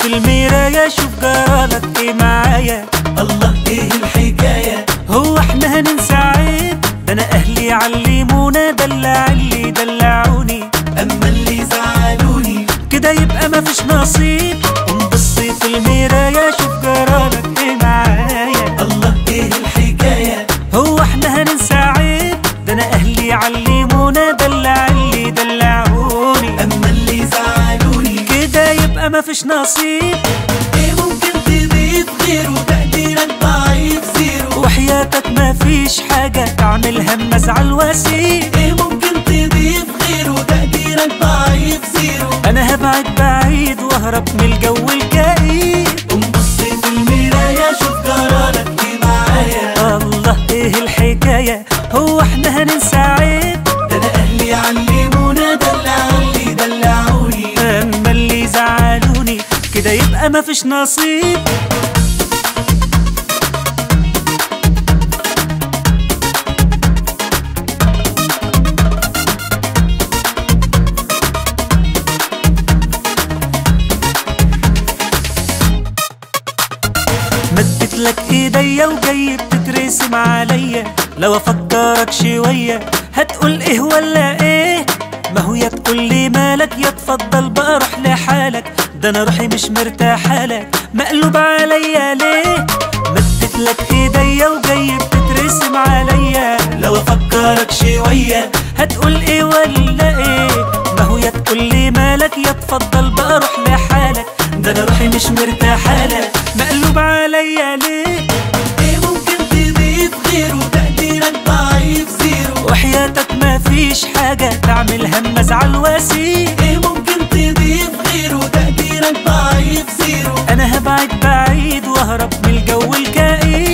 المراية شوف جرالك ايه معايا الله ايه الحكاية هو احنا هننسى عيب ده انا اهلي علمونا دلع اللي دلعوني اما اللي زعلوني كده يبقى مفيش نصيب قوم بص في المراية شوف جرالك ايه معايا الله ايه الحكاية هو احنا هننسى عيب ده انا اهلي علمونا دلع اللي دلعوني اما اللي زعلوني كده يبقى مفيش نصيب ايه ممكن تضيف غيره تقديرك ضعيف زيرو وحياتك مفيش حاجة تعملها اما ازعل واسيب ايه ممكن تضيف غيره تقديرك ضعيف زيرو انا هبعد بعيد واهرب من الجو الكئيب قوم بص في المراية شوف جرالك ايه معايا الله ايه الحكاية هو احنا هننسى عيب ده انا اهلي علمونا دلع اللي دلعوني اما اللي زعلوني كده يبقى مفيش نصيب مدت لك ايديا وجاي بتترسم عليا لو افكرك شوية هتقول ايه ولا ايه ما هو يا تقول لي مالك يا تفضل بقى روح لحالك ده انا روحي مش مرتاحة لك مقلوب عليا ليه مدت لك ايديا وجاي بتترسم عليا لو افكرك شوية هتقول ايه ولا ايه ما هو يا تقول لي مالك يا تفضل بقى روح لحالك ده انا روحي مش مرتاحة لك مقلوب عليا ليه ايه ممكن تضيف غيره تقديرك ضعيف زيرو وحياتك ما فيش حاجة تعملها اما ازعل واسيب ايه ممكن تضيف غيره تقديرك ضعيف زيرو انا هبعد بعيد واهرب من الجو الكئيب